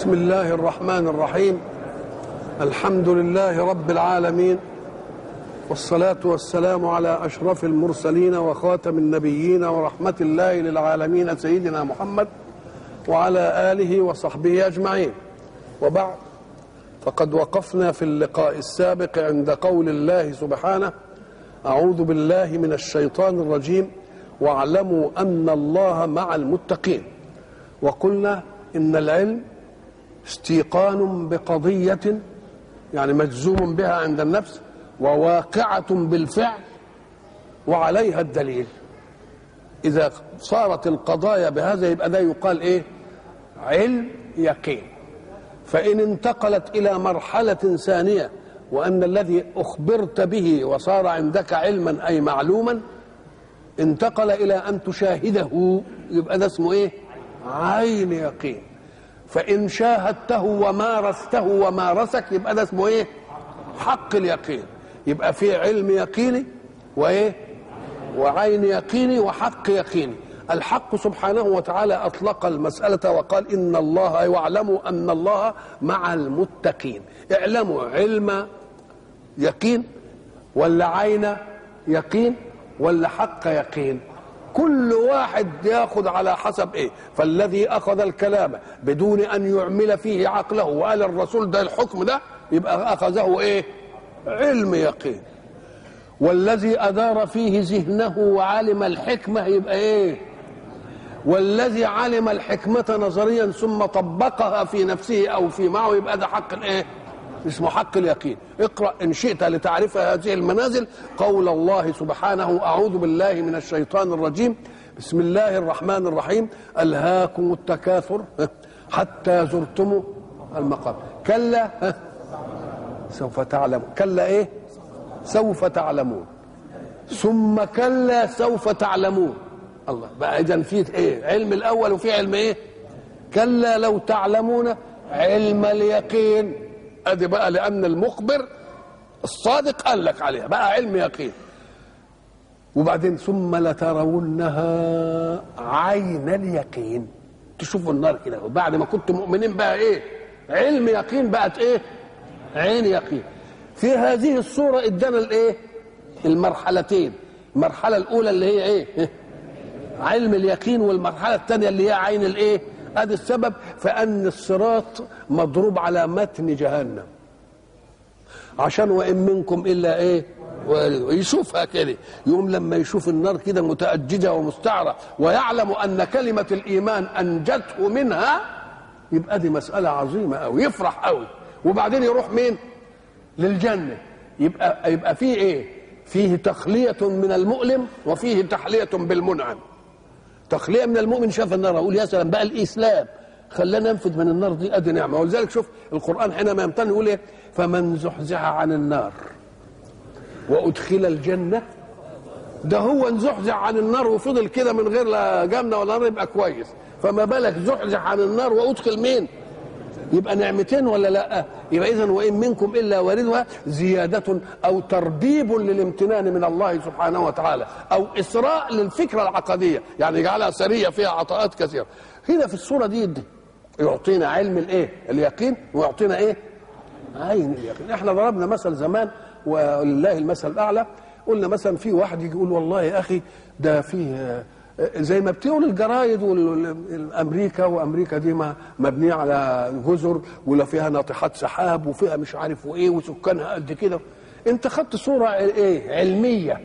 بسم الله الرحمن الرحيم الحمد لله رب العالمين والصلاة والسلام على أشرف المرسلين وخاتم النبيين ورحمة الله للعالمين سيدنا محمد وعلى آله وصحبه أجمعين وبعد فقد وقفنا في اللقاء السابق عند قول الله سبحانه أعوذ بالله من الشيطان الرجيم واعلموا أن الله مع المتقين وقلنا إن العلم استيقان بقضية يعني مجزوم بها عند النفس وواقعة بالفعل وعليها الدليل إذا صارت القضايا بهذا يبقى ده يقال إيه علم يقين فإن انتقلت إلى مرحلة ثانية وأن الذي أخبرت به وصار عندك علما أي معلوما انتقل إلى أن تشاهده يبقى ده اسمه إيه عين يقين فإن شاهدته ومارسته ومارسك يبقى ده اسمه إيه حق اليقين يبقى في علم يقيني وإيه وعين يقيني وحق يقيني الحق سبحانه وتعالى أطلق المسألة وقال إن الله واعلموا أن الله مع المتقين اعلموا علم يقين ولا عين يقين ولا حق يقين كل واحد ياخذ على حسب ايه فالذي اخذ الكلام بدون ان يعمل فيه عقله وقال الرسول ده الحكم ده يبقى اخذه ايه علم يقين والذي ادار فيه ذهنه وعلم الحكمه يبقى ايه والذي علم الحكمه نظريا ثم طبقها في نفسه او في معه يبقى ده حق الايه اسمه حق اليقين اقرا ان شئت لتعرف هذه المنازل قول الله سبحانه اعوذ بالله من الشيطان الرجيم بسم الله الرحمن الرحيم الهاكم التكاثر حتى زرتم المقام كلا سوف تعلم كلا ايه سوف تعلمون ثم كلا سوف تعلمون الله بقى اذا في ايه علم الاول وفي علم ايه كلا لو تعلمون علم اليقين ادي بقى لان المخبر الصادق قال لك عليها بقى علم يقين وبعدين ثم لترونها عين اليقين تشوفوا النار كده وبعد ما كنتم مؤمنين بقى ايه علم يقين بقت ايه عين يقين في هذه الصورة ادانا الايه المرحلتين المرحلة الأولى اللي هي ايه علم اليقين والمرحلة الثانية اللي هي عين الايه ادي السبب فان الصراط مضروب على متن جهنم عشان وان منكم الا ايه ويشوفها كده يوم لما يشوف النار كده متأججة ومستعرة ويعلم أن كلمة الإيمان أنجته منها يبقى دي مسألة عظيمة أوي يفرح أوي وبعدين يروح مين للجنة يبقى يبقى فيه إيه فيه تخلية من المؤلم وفيه تحلية بالمنعم تخليه من المؤمن شاف النار اقول يا سلام بقى الاسلام خلانا ننفذ من النار دي ادي نعمه ولذلك شوف القران حينما يمتن يقول ايه فمن زحزح عن النار وادخل الجنه ده هو انزحزح عن النار وفضل كده من غير لا جنه ولا نار يبقى كويس فما بالك زحزح عن النار وادخل مين يبقى نعمتين ولا لا يبقى اذا وان منكم الا واردها زياده او تربيب للامتنان من الله سبحانه وتعالى او اسراء للفكره العقديه يعني يجعلها سريه فيها عطاءات كثيره هنا في الصوره دي, دي يعطينا علم الايه اليقين ويعطينا ايه عين اليقين احنا ضربنا مثل زمان ولله المثل الاعلى قلنا مثلا في واحد يجي يقول والله يا اخي ده فيه زي ما بتقول الجرايد والامريكا وامريكا دي ما مبنيه على جزر ولا فيها ناطحات سحاب وفيها مش عارف وايه وسكانها قد كده انت خدت صوره ايه علميه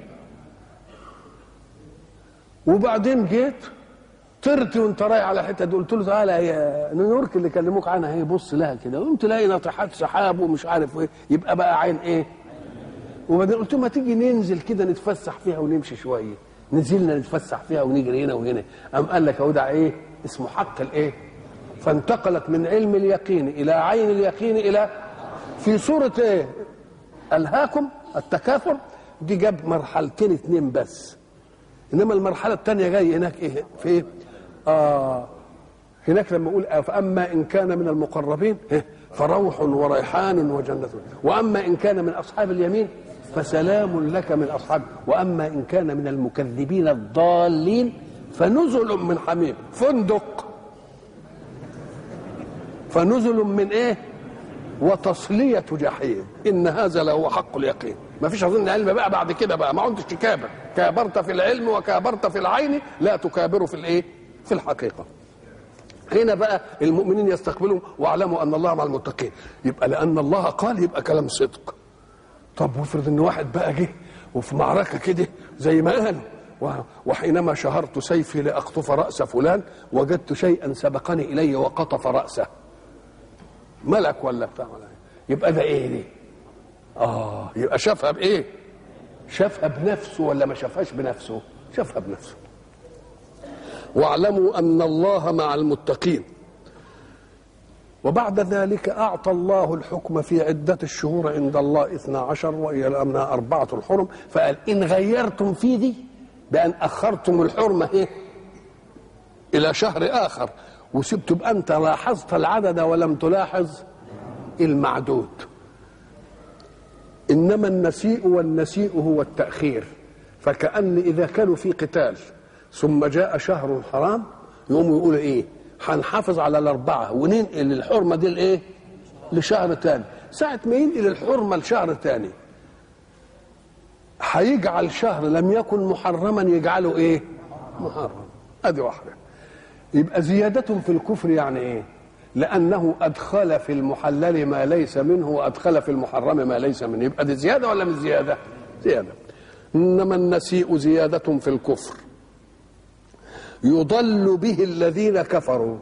وبعدين جيت طرت وانت رايح على الحته دي قلت له تعالى هي نيويورك اللي كلموك عنها هي بص لها كده قمت تلاقي ناطحات سحاب ومش عارف ايه يبقى بقى عين ايه وبعدين قلت له ما تيجي ننزل كده نتفسح فيها ونمشي شويه نزلنا نتفسح فيها ونجري هنا وهنا قام قال لك اهو ده ايه اسمه حق الايه فانتقلت من علم اليقين الى عين اليقين الى في سوره ايه الهاكم التكاثر دي جاب مرحلتين اتنين بس انما المرحله الثانيه جاي هناك ايه في ايه آه هناك لما اقول فاما ان كان من المقربين فروح وريحان وجنه واما ان كان من اصحاب اليمين فسلام لك من اصحاب واما ان كان من المكذبين الضالين فنزل من حميم فندق فنزل من ايه وتصلية جحيم إن هذا لهو حق اليقين ما فيش أظن علم بقى بعد كده بقى ما عدتش تكابر كابرت في العلم وكابرت في العين لا تكابر في الإيه في الحقيقة هنا بقى المؤمنين يستقبلوا واعلموا ان الله مع المتقين يبقى لان الله قال يبقى كلام صدق طب وافرض ان واحد بقى جه وفي معركه كده زي ما قالوا و- وحينما شهرت سيفي لاقطف راس فلان وجدت شيئا سبقني اليه وقطف راسه ملك ولا بتاع ولا إيه؟ يبقى ده ايه دي اه يبقى شافها بايه شافها بنفسه ولا ما شافهاش بنفسه شافها بنفسه واعلموا ان الله مع المتقين وبعد ذلك أعطى الله الحكم في عدة الشهور عند الله اثنا عشر وإلى الأمناء أربعة الحرم فقال إن غيرتم في دي بأن أخرتم الحرمة إيه؟ إلى شهر آخر وسبتم أنت لاحظت العدد ولم تلاحظ المعدود إنما النسيء والنسيء هو التأخير فكأن إذا كانوا في قتال ثم جاء شهر حرام يقوموا يقولوا إيه هنحافظ على الأربعة وننقل الحرمة دي لإيه لشهر تاني ساعة ما ينقل الحرمة لشهر تاني هيجعل شهر لم يكن محرما يجعله إيه محرم أدي واحدة يبقى زيادة في الكفر يعني إيه لأنه أدخل في المحلل ما ليس منه وأدخل في المحرم ما ليس منه يبقى دي زيادة ولا مش زيادة زيادة إنما النسيء زيادة في الكفر يضل به الذين كفروا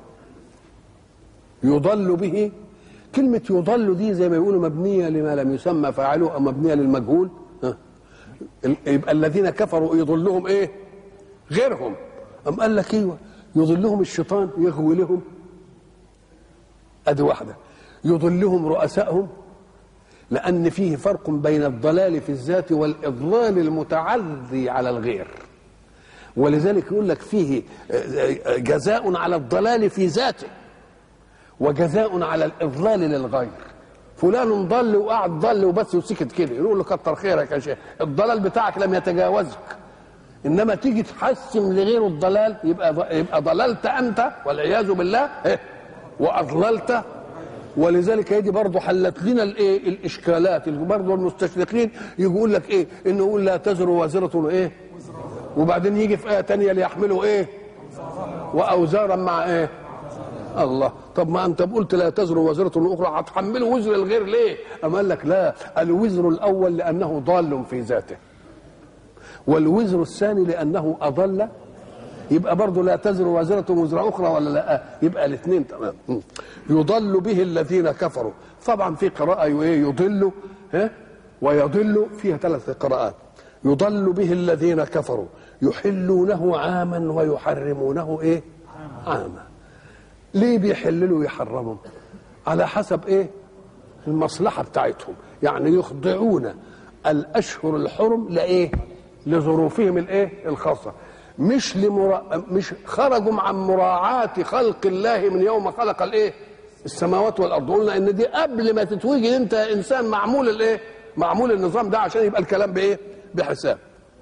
يضل به كلمة يضل دي زي ما يقولوا مبنية لما لم يسمى فاعله أو مبنية للمجهول ها. يبقى الذين كفروا يضلهم إيه غيرهم أم قال لك ايوه يضلهم الشيطان يغوي لهم ادي واحده يضلهم رؤسائهم لان فيه فرق بين الضلال في الذات والاضلال المتعدي على الغير ولذلك يقول لك فيه جزاء على الضلال في ذاته وجزاء على الاضلال للغير فلان ضل وقعد ضل وبس وسكت كده يقول له كتر خيرك يا شيخ الضلال بتاعك لم يتجاوزك انما تيجي تحسم لغيره الضلال يبقى يبقى ضللت انت والعياذ بالله إيه؟ واضللت ولذلك هي دي برضه حلت لنا الايه الاشكالات برضه المستشرقين يقول لك ايه انه يقول لا تزر وازره ايه وبعدين يجي في ايه تانية ليحملوا ايه واوزارا مع ايه الله طب ما انت قلت لا تزر وزرة اخرى هتحملوا وزر الغير ليه؟ اما قال لك لا الوزر الاول لانه ضال في ذاته والوزر الثاني لانه اضل يبقى برضه لا تزر وازرة وزر أخرى ولا لا يبقى الاثنين تمام يضل به الذين كفروا طبعا في قراءة يضل ها ويضل فيها ثلاث قراءات يضل به الذين كفروا يحلونه عاما ويحرمونه ايه عاما ليه بيحللوا ويحرموا على حسب ايه المصلحة بتاعتهم يعني يخضعون الأشهر الحرم لإيه لظروفهم الايه الخاصه مش لمرا... مش خرجوا عن مراعاة خلق الله من يوم خلق الايه السماوات والارض قلنا ان دي قبل ما تتوجد انت انسان معمول الايه معمول النظام ده عشان يبقى الكلام بايه بحساب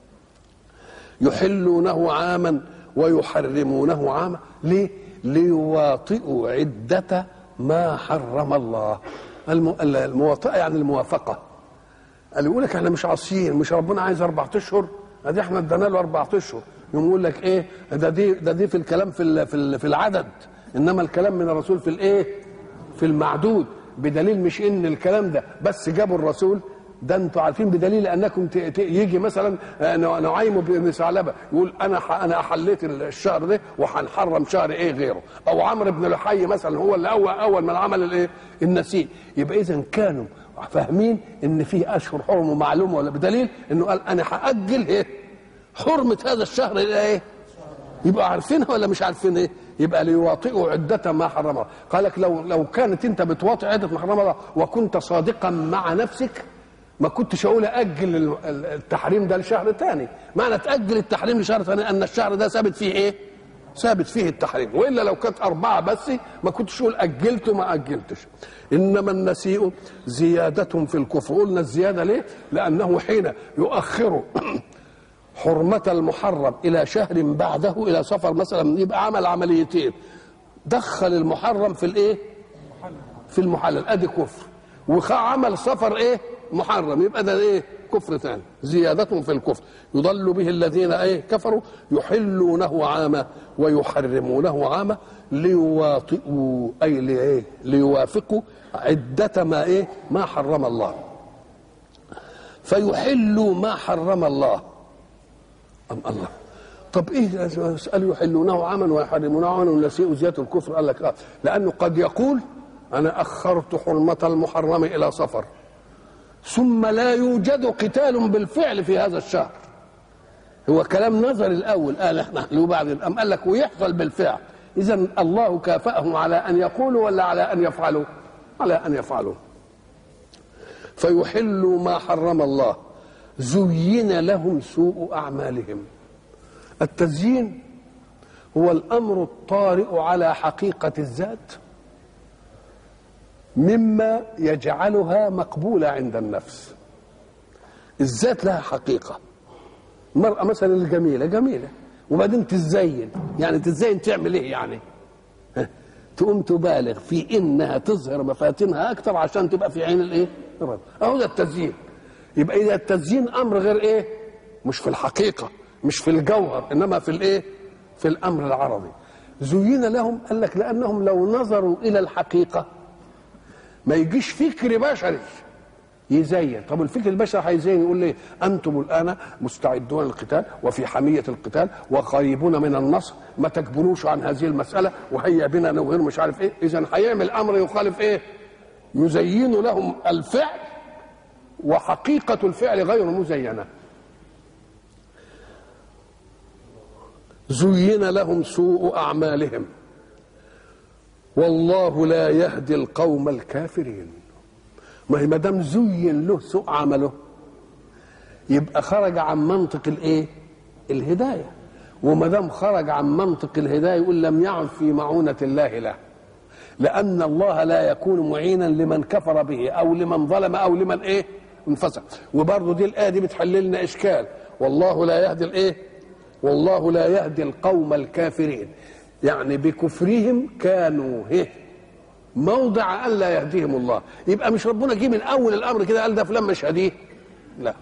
يحلونه عاما ويحرمونه عاما ليه ليواطئوا عدة ما حرم الله الم... المواطئة يعني الموافقة قال يقول لك احنا مش عاصيين مش ربنا عايز اربع اشهر ادي احنا ادانا له اربع اشهر يقوم يقول لك ايه ده دي ده دي في الكلام في ال في, ال في العدد انما الكلام من الرسول في الايه في المعدود بدليل مش ان الكلام ده بس جابوا الرسول ده انتوا عارفين بدليل انكم ت... ت... يجي مثلا نعيم بن ثعلبه يقول انا ح... انا احليت الشهر ده وهنحرم شهر ايه غيره او عمرو بن لحي مثلا هو اللي اول اول من عمل الايه النسيء يبقى اذا كانوا فاهمين ان فيه اشهر حرم ومعلومه ولا بدليل انه قال انا هاجل ايه حرمه هذا الشهر الى ايه يبقى عارفينها ولا مش عارفين ايه يبقى ليواطئوا عدة ما حرم الله قال لك لو لو كانت انت بتواطئ عدة ما حرم الله وكنت صادقا مع نفسك ما كنتش اقول اجل التحريم ده لشهر ثاني معنى تاجل التحريم لشهر ثاني ان الشهر ده ثابت فيه ايه ثابت فيه التحريم والا لو كانت اربعه بس ما كنتش اقول اجلت ما اجلتش انما النسيء زياده في الكفر قلنا الزياده ليه لانه حين يؤخر حرمة المحرم إلى شهر بعده إلى سفر مثلا يبقى عمل عمليتين دخل المحرم في الإيه؟ في المحلل ادي كفر وعمل سفر ايه محرم يبقى ده ايه كفر ثاني زيادة في الكفر يضل به الذين ايه كفروا يحلونه عاما ويحرمونه عاما ليواطئوا اي لايه ليوافقوا عدة ما ايه ما حرم الله فيحلوا ما حرم الله أم الله طب ايه اسالوا يحلونه عاما ويحرمونه عاما ونسيء زياده الكفر قال لك اه لانه قد يقول انا اخرت حرمه المحرم الى صفر ثم لا يوجد قتال بالفعل في هذا الشهر هو كلام نظر الاول قال احنا نحلو بعد الام قال لك ويحصل بالفعل اذا الله كافاهم على ان يقولوا ولا على ان يفعلوا على ان يفعلوا فيحلوا ما حرم الله زين لهم سوء اعمالهم التزيين هو الامر الطارئ على حقيقه الذات مما يجعلها مقبوله عند النفس الذات لها حقيقه المراه مثلا الجميله جميله وبعدين تزين يعني تزين تعمل ايه يعني ها؟ تقوم تبالغ في انها تظهر مفاتنها اكثر عشان تبقى في عين الايه الرجل اهو ده التزيين يبقى اذا التزيين امر غير ايه مش في الحقيقه مش في الجوهر انما في الايه في الامر العرضي زين لهم قال لك لانهم لو نظروا الى الحقيقه ما يجيش فكر بشري يزين طب الفكر البشري هيزين يقول لي انتم الان مستعدون للقتال وفي حميه القتال وقريبون من النصر ما تكبروش عن هذه المساله وهيا بنا نغير مش عارف ايه اذا هيعمل امر يخالف ايه يزين لهم الفعل وحقيقه الفعل غير مزينه زين لهم سوء اعمالهم والله لا يهدي القوم الكافرين ما هي ما دام زين له سوء عمله يبقى خرج عن منطق الايه الهدايه وما دام خرج عن منطق الهدايه يقول لم يعد في معونه الله له لان الله لا يكون معينا لمن كفر به او لمن ظلم او لمن ايه انفسق وبرضه دي الايه دي بتحل لنا اشكال والله لا يهدي الايه والله لا يهدي القوم الكافرين يعني بكفرهم كانوا هه موضع ان لا يهديهم الله يبقى مش ربنا جه من اول الامر كده قال ده فلان مش هديه لا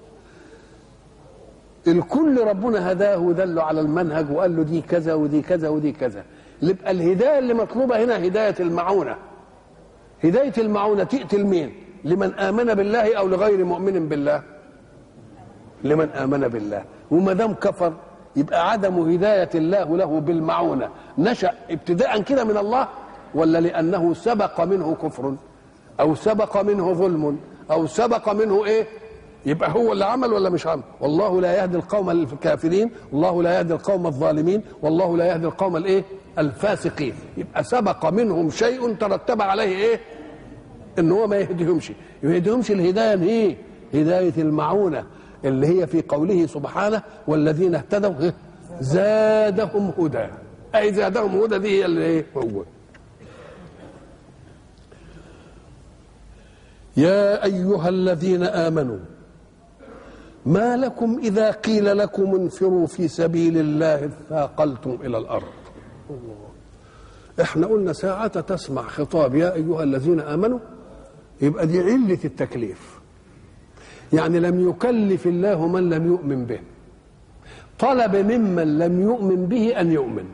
الكل ربنا هداه ودله على المنهج وقال له دي كذا ودي كذا ودي كذا يبقى الهدايه اللي مطلوبه هنا هدايه المعونه هدايه المعونه تاتي لمين لمن امن بالله او لغير مؤمن بالله لمن امن بالله وما دام كفر يبقى عدم هدايه الله له بالمعونه نشا ابتداء كده من الله ولا لانه سبق منه كفر او سبق منه ظلم او سبق منه ايه يبقى هو اللي عمل ولا مش عمل والله لا يهدي القوم الكافرين والله لا يهدي القوم الظالمين والله لا يهدي القوم الايه الفاسقين يبقى سبق منهم شيء ترتب عليه ايه ان هو ما يهديهمش ما يهديهمش الهدايه ايه هدايه المعونه اللي هي في قوله سبحانه والذين اهتدوا زادهم هدى اي زادهم هدى دي هي اللي ايه هو يا ايها الذين امنوا ما لكم اذا قيل لكم انفروا في سبيل الله اثاقلتم الى الارض الله. احنا قلنا ساعة تسمع خطاب يا ايها الذين امنوا يبقى دي علة التكليف يعني لم يكلف الله من لم يؤمن به طلب ممن لم يؤمن به ان يؤمن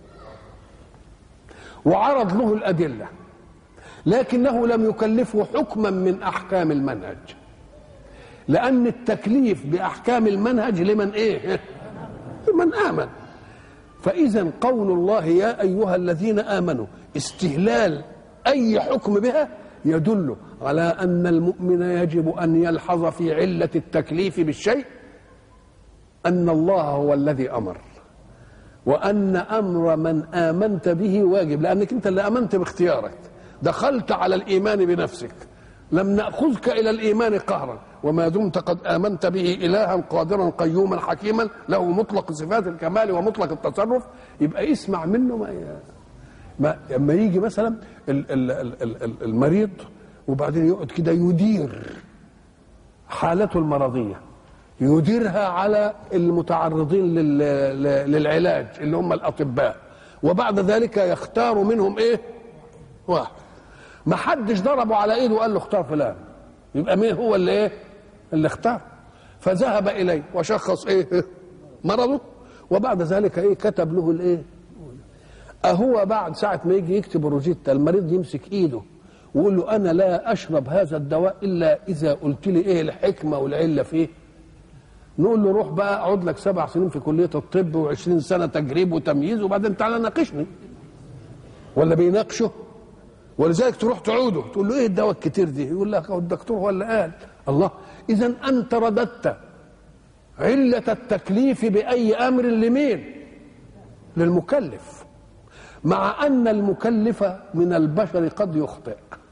وعرض له الادله لكنه لم يكلفه حكما من احكام المنهج لان التكليف باحكام المنهج لمن ايه لمن امن فاذا قول الله يا ايها الذين امنوا استهلال اي حكم بها يدل على ان المؤمن يجب ان يلحظ في عله التكليف بالشيء ان الله هو الذي امر وان امر من امنت به واجب لانك انت اللي امنت باختيارك دخلت على الايمان بنفسك لم ناخذك الى الايمان قهرا وما دمت قد امنت به الها قادرا قيوما حكيما له مطلق صفات الكمال ومطلق التصرف يبقى اسمع منه ما ما لما يجي مثلا ال- ال- ال- ال- ال- المريض وبعدين يقعد كده يدير حالته المرضيه يديرها على المتعرضين لل- للعلاج اللي هم الاطباء وبعد ذلك يختار منهم ايه واحد ما حدش ضربه على ايده وقال له اختار فلان يبقى مين هو اللي ايه اللي اختار فذهب اليه وشخص ايه مرضه وبعد ذلك ايه كتب له الايه اهو بعد ساعه ما يجي يكتب الروجيتا المريض يمسك ايده ويقول له انا لا اشرب هذا الدواء الا اذا قلت لي ايه الحكمه والعله فيه نقول له روح بقى اقعد لك سبع سنين في كليه الطب و20 سنه تجريب وتمييز وبعدين تعالى ناقشني ولا بيناقشه ولذلك تروح تعوده تقول له ايه الدواء الكتير دي يقول لك هو الدكتور هو اللي قال الله اذا انت رددت علة التكليف بأي أمر لمين للمكلف مع أن المكلف من البشر قد يخطئ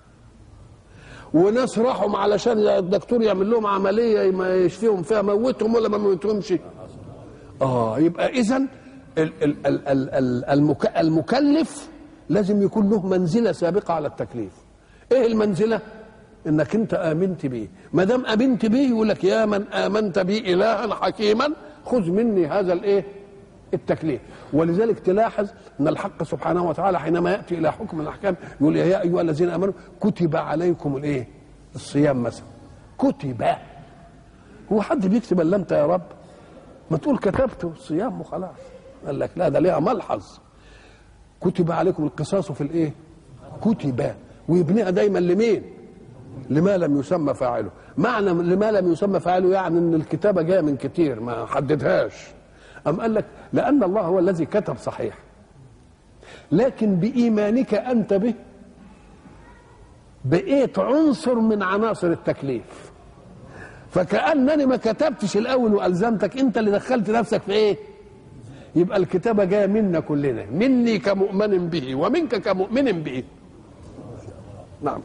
وناس راحوا علشان الدكتور يعمل لهم عملية ما يشفيهم فيها موتهم ولا ما موتهمش اه يبقى إذا المكلف لازم يكون له منزلة سابقة على التكليف ايه المنزلة انك انت امنت به ما دام امنت به يقول لك يا من امنت بي الها حكيما خذ مني هذا الايه التكليف ولذلك تلاحظ ان الحق سبحانه وتعالى حينما ياتي الى حكم الاحكام يقول يا ايها الذين امنوا كتب عليكم الايه الصيام مثلا كتب هو حد بيكتب الا انت يا رب ما تقول كتبت الصيام وخلاص قال لك لا ده ليها ملحظ كتب عليكم القصاص في الايه كتب ويبنيها دايما لمين لما لم يسمى فاعله معنى لما لم يسمى فاعله يعني ان الكتابه جايه من كتير ما حددهاش أم قال لك لأن الله هو الذي كتب صحيح لكن بإيمانك أنت به بقيت عنصر من عناصر التكليف فكأنني ما كتبتش الأول وألزمتك أنت اللي دخلت نفسك في إيه يبقى الكتابة جاية منا كلنا مني كمؤمن به ومنك كمؤمن به نعم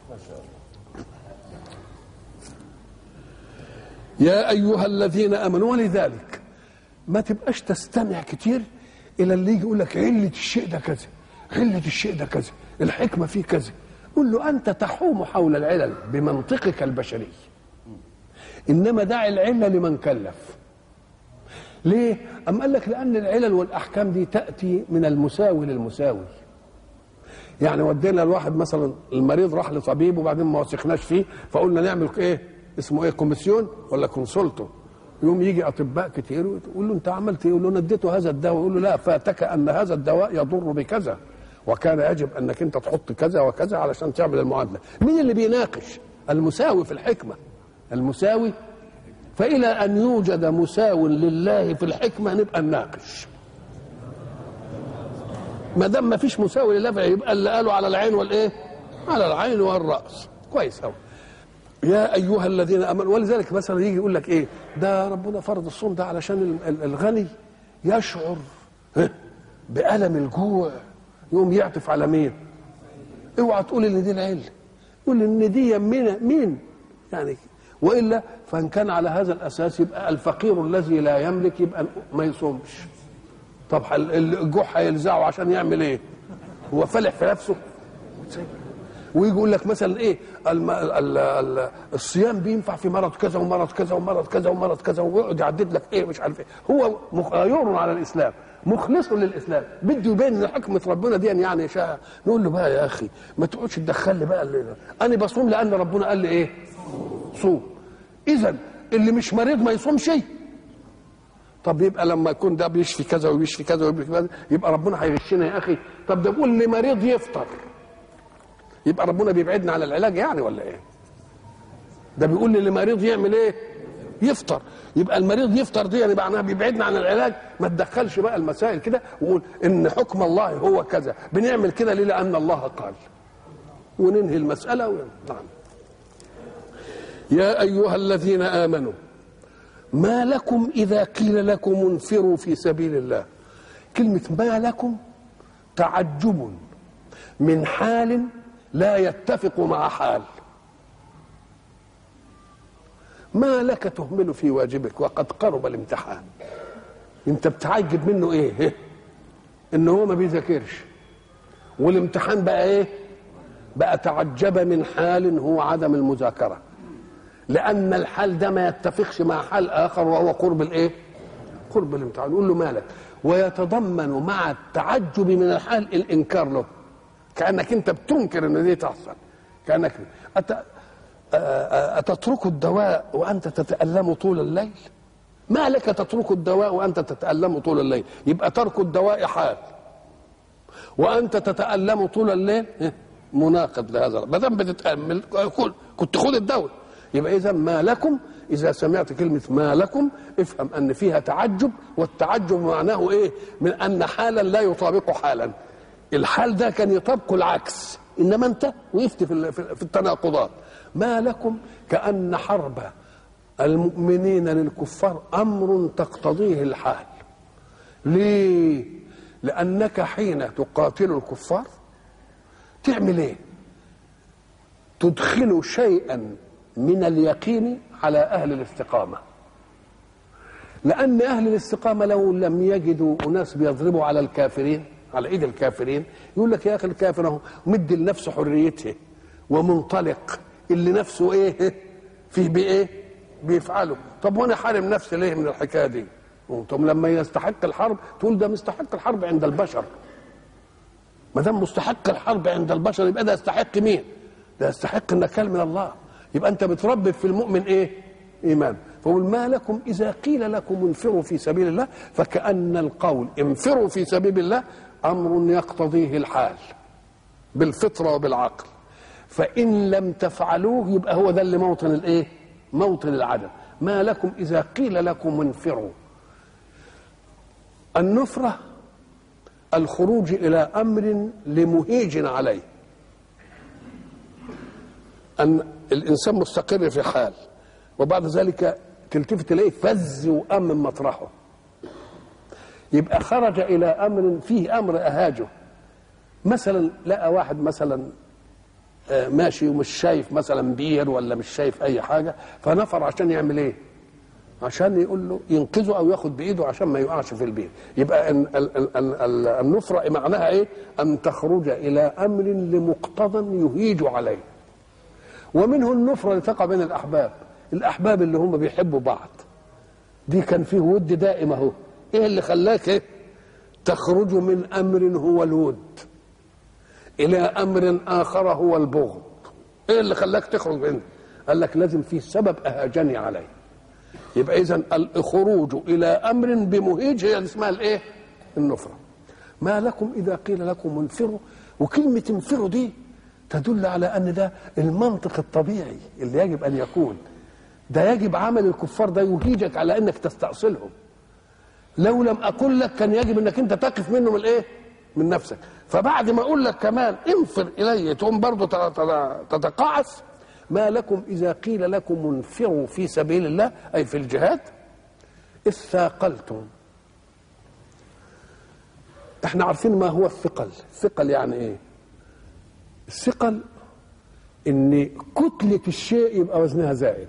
يا أيها الذين آمنوا ولذلك ما تبقاش تستمع كتير الى اللي يجي يقول لك عله الشيء ده كذا عله الشيء ده كذا الحكمه فيه كذا قل له انت تحوم حول العلل بمنطقك البشري انما دع العله لمن كلف ليه ام قال لك لان العلل والاحكام دي تاتي من المساوي للمساوي يعني ودينا الواحد مثلا المريض راح لطبيب وبعدين ما وثقناش فيه فقلنا نعمل ايه اسمه ايه كوميسيون ولا كونسولتو يوم يجي اطباء كتير ويقول له انت عملت ايه؟ يقول له انا اديته هذا الدواء يقول له لا فاتك ان هذا الدواء يضر بكذا وكان يجب انك انت تحط كذا وكذا علشان تعمل المعادله. مين اللي بيناقش؟ المساوي في الحكمه. المساوي فالى ان يوجد مساو لله في الحكمه نبقى نناقش. ما دام ما فيش مساوي لله يبقى اللي قالوا على العين والايه؟ على العين والراس. كويس قوي. يا ايها الذين امنوا ولذلك مثلا يجي يقول لك ايه ده ربنا فرض الصوم ده علشان الغني يشعر بألم الجوع يقوم يعطف على مين اوعى تقول ان دي العله قول ان دي مين مين يعني والا فان كان على هذا الاساس يبقى الفقير الذي لا يملك يبقى ما يصومش طب الجوع هيلزعه عشان يعمل ايه هو فلح في نفسه ويجي يقول لك مثلا ايه الم... ال... ال... الصيام بينفع في مرض كذا ومرض كذا ومرض كذا ومرض كذا ويقعد يعدد لك ايه مش عارف ايه هو مغير على الاسلام مخلص للاسلام بده يبين ان حكمه ربنا دي يعني شاء نقول له بقى يا اخي ما تقعدش تدخل لي بقى اللي... انا بصوم لان ربنا قال لي ايه صوم اذا اللي مش مريض ما يصومش طب يبقى لما يكون ده بيشفي كذا وبيشفي كذا وبيشفي كذا يبقى ربنا هيغشنا يا اخي طب ده بيقول لي مريض يفطر يبقى ربنا بيبعدنا على العلاج يعني ولا ايه ده بيقول لي المريض يعمل ايه يفطر يبقى المريض يفطر دي يعني معناها بيبعدنا عن العلاج ما تدخلش بقى المسائل كده وقول ان حكم الله هو كذا بنعمل كده ليه لان الله قال وننهي المساله و... نعم يا ايها الذين امنوا ما لكم اذا قيل لكم انفروا في سبيل الله كلمه ما لكم تعجب من حال لا يتفق مع حال ما لك تهمل في واجبك وقد قرب الامتحان انت بتعجب منه ايه ان هو ما بيذاكرش والامتحان بقى ايه بقى تعجب من حال هو عدم المذاكره لان الحال ده ما يتفقش مع حال اخر وهو قرب الايه قرب الامتحان يقول له مالك ويتضمن مع التعجب من الحال الانكار له كانك انت بتنكر ان دي تحصل كانك أت... أتترك الدواء وأنت تتألم طول الليل ما لك تترك الدواء وأنت تتألم طول الليل يبقى ترك الدواء حال وأنت تتألم طول الليل مناقض لهذا ما دام بتتأمل كنت خد الدواء يبقى إذا ما لكم إذا سمعت كلمة ما لكم افهم أن فيها تعجب والتعجب معناه إيه من أن حالا لا يطابق حالا الحال ده كان يطابق العكس إنما أنت وقفت في في التناقضات ما لكم كأن حرب المؤمنين للكفار أمر تقتضيه الحال ليه لأنك حين تقاتل الكفار تعمل ايه تدخل شيئا من اليقين على أهل الاستقامة لأن أهل الاستقامة لو لم يجدوا أناس بيضربوا على الكافرين على إيد الكافرين يقول لك يا أخي الكافر أهو مد لنفسه حريته ومنطلق اللي نفسه إيه فيه بإيه بيفعله طب وأنا حارم نفسي ليه من الحكاية دي طب لما يستحق الحرب تقول ده مستحق الحرب عند البشر ما دام مستحق الحرب عند البشر يبقى ده يستحق مين؟ ده يستحق النكال من الله يبقى انت بتربي في المؤمن ايه؟ ايمان فقول ما لكم اذا قيل لكم انفروا في سبيل الله فكأن القول انفروا في سبيل الله امر يقتضيه الحال بالفطره وبالعقل فان لم تفعلوه يبقى هو ده اللي موطن الايه؟ موطن العدم ما لكم اذا قيل لكم انفروا النفره الخروج الى امر لمهيج عليه ان الانسان مستقر في حال وبعد ذلك تلتفت اليه فز وقام من مطرحه يبقى خرج الى امر فيه امر اهاجه مثلا لقى واحد مثلا ماشي ومش شايف مثلا بير ولا مش شايف اي حاجه فنفر عشان يعمل ايه عشان يقول له ينقذه او ياخد بايده عشان ما يقعش في البير يبقى النفره معناها ايه ان تخرج الى امر لمقتضى يهيج عليه ومنه النفره اللي تقع بين الاحباب الاحباب اللي هم بيحبوا بعض دي كان فيه ود دائم اهو ايه اللي خلاك ايه تخرج من امر هو الود الى امر اخر هو البغض ايه اللي خلاك تخرج منه قال لك لازم في سبب اهاجني عليه يبقى اذا الخروج الى امر بمهيج هي اللي اسمها الايه النفره ما لكم اذا قيل لكم انفروا وكلمه انفروا دي تدل على ان ده المنطق الطبيعي اللي يجب ان يكون ده يجب عمل الكفار ده يهيجك على انك تستأصلهم لو لم اقل لك كان يجب انك انت تقف منهم الايه من نفسك فبعد ما اقول لك كمان انفر الي تقوم برضه تتقاعس ما لكم إذا قيل لكم انفروا في سبيل الله أي في الجهاد إذ ثاقلتم احنا عارفين ما هو الثقل الثقل يعني ايه الثقل ان كتلة الشيء يبقى وزنها زائد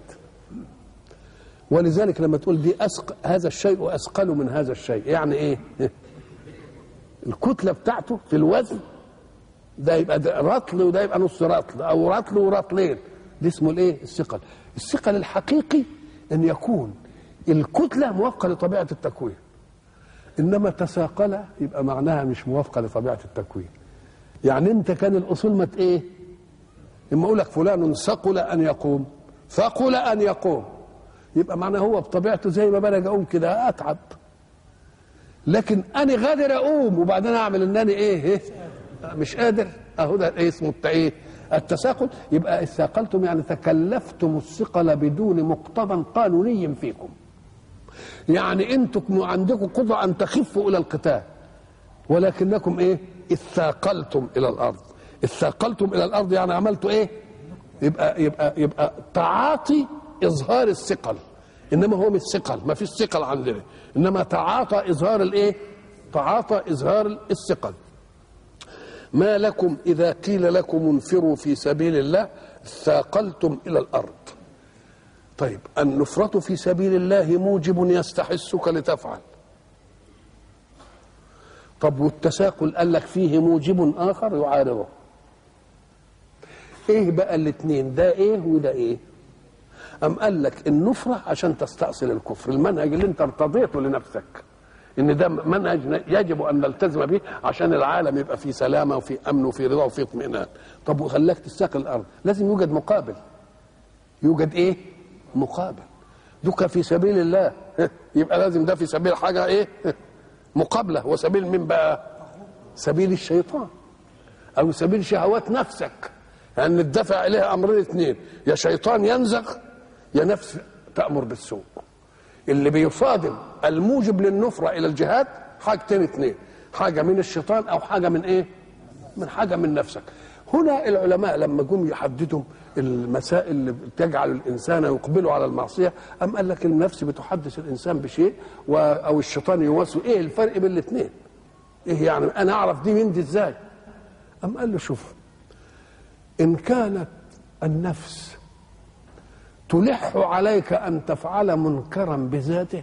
ولذلك لما تقول دي أسق هذا الشيء أثقل من هذا الشيء يعني ايه الكتلة بتاعته في الوزن ده يبقى ده رطل وده يبقى نص رطل او رطل ورطلين دي اسمه الايه الثقل الثقل الحقيقي ان يكون الكتله موافقه لطبيعه التكوين انما تساقل يبقى معناها مش موافقه لطبيعه التكوين يعني انت كان الاصول ما ايه اما اقول لك فلان ثقل ان يقوم ثقل ان يقوم يبقى معناه هو بطبيعته زي ما بلج اقوم كده اتعب لكن انا غادر اقوم وبعدين اعمل انني ايه, إيه؟ مش قادر اهو ده ايه اسمه ايه التساقل يبقى اثاقلتم يعني تكلفتم الثقل بدون مقتضى قانوني فيكم يعني انتم عندكم قدره ان تخفوا الى القتال ولكنكم ايه اثاقلتم الى الارض اثاقلتم الى الارض يعني عملتوا ايه يبقى يبقى يبقى تعاطي اظهار الثقل انما هو مش ثقل ما فيش ثقل عندنا انما تعاطى اظهار الايه تعاطى اظهار الثقل ما لكم إذا قيل لكم انفروا في سبيل الله ثاقلتم إلى الأرض طيب النفرة في سبيل الله موجب يستحسك لتفعل طب والتساقل قال لك فيه موجب آخر يعارضه ايه بقى الاثنين ده ايه وده ايه أم قال لك النفرة عشان تستأصل الكفر المنهج اللي انت ارتضيته لنفسك ان ده منهج يجب ان نلتزم به عشان العالم يبقى فيه سلامه وفي امن وفي رضا وفي اطمئنان طب وخلاك تستقل الارض لازم يوجد مقابل يوجد ايه مقابل دوك في سبيل الله يبقى لازم ده في سبيل حاجه ايه مقابله وسبيل مين بقى سبيل الشيطان او سبيل شهوات نفسك لان يعني الدفع اليها امرين اثنين يا شيطان ينزغ يا نفس تامر بالسوء اللي بيصادم الموجب للنفرة إلى الجهاد حاجتين اثنين حاجة من الشيطان أو حاجة من إيه من حاجة من نفسك هنا العلماء لما جم يحددوا المسائل اللي تجعل الإنسان يقبل على المعصية أم قال لك النفس بتحدث الإنسان بشيء و أو الشيطان يوسوس إيه الفرق بين الاثنين إيه يعني أنا أعرف دي من دي إزاي أم قال له شوف إن كانت النفس تلح عليك ان تفعل منكرا بذاته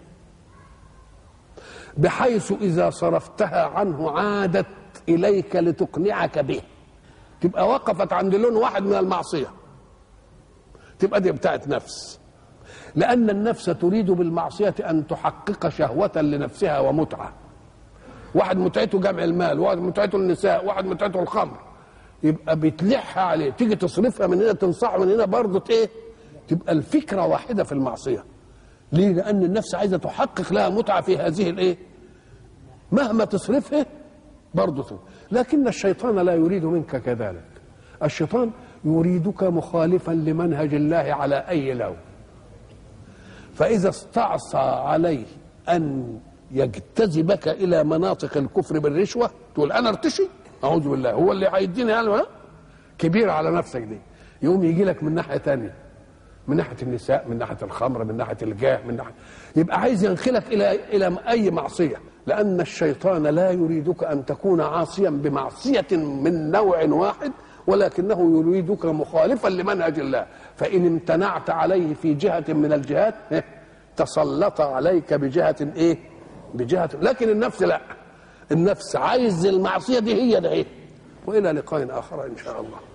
بحيث اذا صرفتها عنه عادت اليك لتقنعك به تبقى وقفت عند لون واحد من المعصيه تبقى دي بتاعت نفس لان النفس تريد بالمعصيه ان تحقق شهوه لنفسها ومتعه واحد متعته جمع المال واحد متعته النساء واحد متعته الخمر يبقى بتلح عليه تيجي تصرفها من هنا تنصحه من هنا برضه ايه تبقى الفكرة واحدة في المعصية ليه لأن النفس عايزة تحقق لها متعة في هذه الإيه مهما تصرفه برضه لكن الشيطان لا يريد منك كذلك الشيطان يريدك مخالفا لمنهج الله على أي لون فإذا استعصى عليه أن يجتذبك إلى مناطق الكفر بالرشوة تقول أنا ارتشي أعوذ بالله هو اللي هيديني أنا كبير على نفسك دي يقوم يجي لك من ناحية تانية من ناحيه النساء من ناحيه الخمر من ناحيه الجاه من ناحيه يبقى عايز ينخلك الى الى اي معصيه لان الشيطان لا يريدك ان تكون عاصيا بمعصيه من نوع واحد ولكنه يريدك مخالفا لمنهج الله فان امتنعت عليه في جهه من الجهات تسلط عليك بجهه ايه بجهه لكن النفس لا النفس عايز المعصيه دي هي ده ايه والى لقاء اخر ان شاء الله